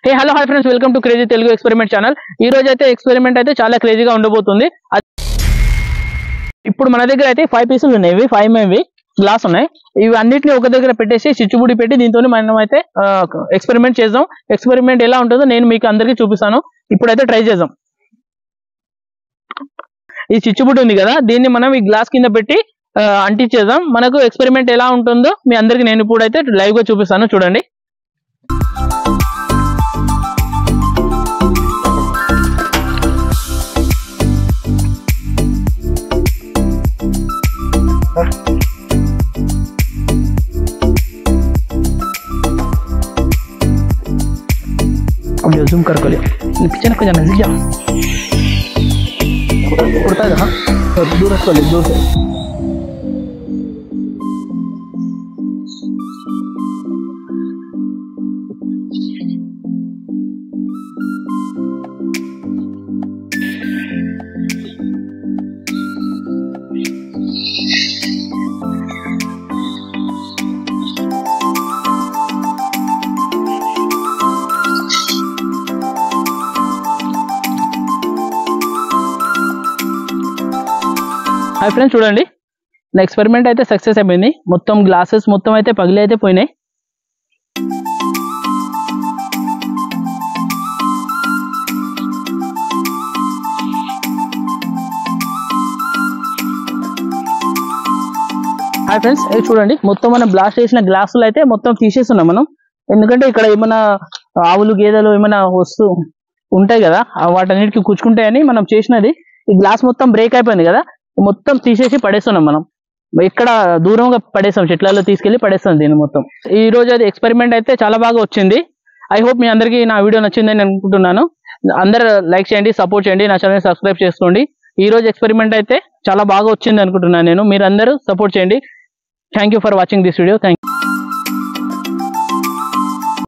hey hello hi friends welcome to crazy Telugu experiment channel ఈ రోజు అయితే ఎక్స్పెరిమెంట్ అయితే చాలా క్రేజీగా ఉండబోతుంది అది- ఇప్పుడు మన దగ్గర అయితే ఫైవ్ పీసులు ఉన్నాయి ఇవి ఫైవ్ మేవి గ్లాస్ ఉన్నాయి ఇవి అన్నిటిని ఒక దగ్గర పెట్టేసి చిచ్చుబుడి పెట్టి దీంతో మనం అయితే ఎక్స్పెరిమెంట్ చేద్దాం ఎక్స్పెరిమెంట్ ఎలా ఉంటుందో నేను మీకు అందరికీ చూపిస్తాను ఇప్పుడైతే ట్రై చేద్దాం ఈ చిచ్చుబుడి ఉంది కదా దీన్ని మనం ఈ గ్లాస్ కింద పెట్టి ఆ, అంటించేద్దాం మనకు ఎక్స్పెరిమెంట్ ఎలా ఉంటుందో మీ అందరికి నేను ఇప్పుడైతే లైవ్ గా చూపిస్తాను చూడండి अब जो जूम कर को लिया पीछे ना जाना जा उड़ता है हाँ तो दूर रख ले दूर से హాయ్ ఫ్రెండ్స్ చూడండి నా ఎక్స్పెరిమెంట్ అయితే సక్సెస్ అయిపోయింది మొత్తం గ్లాసెస్ మొత్తం అయితే పగిలి అయితే పోయినాయి హాయ్ ఫ్రెండ్స్ ఇది చూడండి మొత్తం మనం బ్లాస్ట్ చేసిన గ్లాసులు అయితే మొత్తం తీసేస్తున్నాం మనం ఎందుకంటే ఇక్కడ ఏమైనా ఆవులు గేదెలు ఏమైనా వస్తూ ఉంటాయి కదా ఆ వాటన్నిటికి కూర్చుకుంటాయని మనం చేసినది ఈ గ్లాస్ మొత్తం బ్రేక్ అయిపోయింది కదా మొత్తం తీసేసి పడేస్తున్నాం మనం ఇక్కడ దూరంగా పడేస్తాం చెట్లలో తీసుకెళ్లి పడేస్తాం దీన్ని మొత్తం ఈ రోజు అది ఎక్స్పెరిమెంట్ అయితే చాలా బాగా వచ్చింది ఐ హోప్ మీ అందరికీ నా వీడియో నచ్చిందని నేను అనుకుంటున్నాను అందరు లైక్ చేయండి సపోర్ట్ చేయండి నా ఛానల్ సబ్స్క్రైబ్ చేసుకోండి ఈ రోజు ఎక్స్పెరిమెంట్ అయితే చాలా బాగా వచ్చింది అనుకుంటున్నాను నేను మీరు అందరూ సపోర్ట్ చేయండి thank you for watching this video thank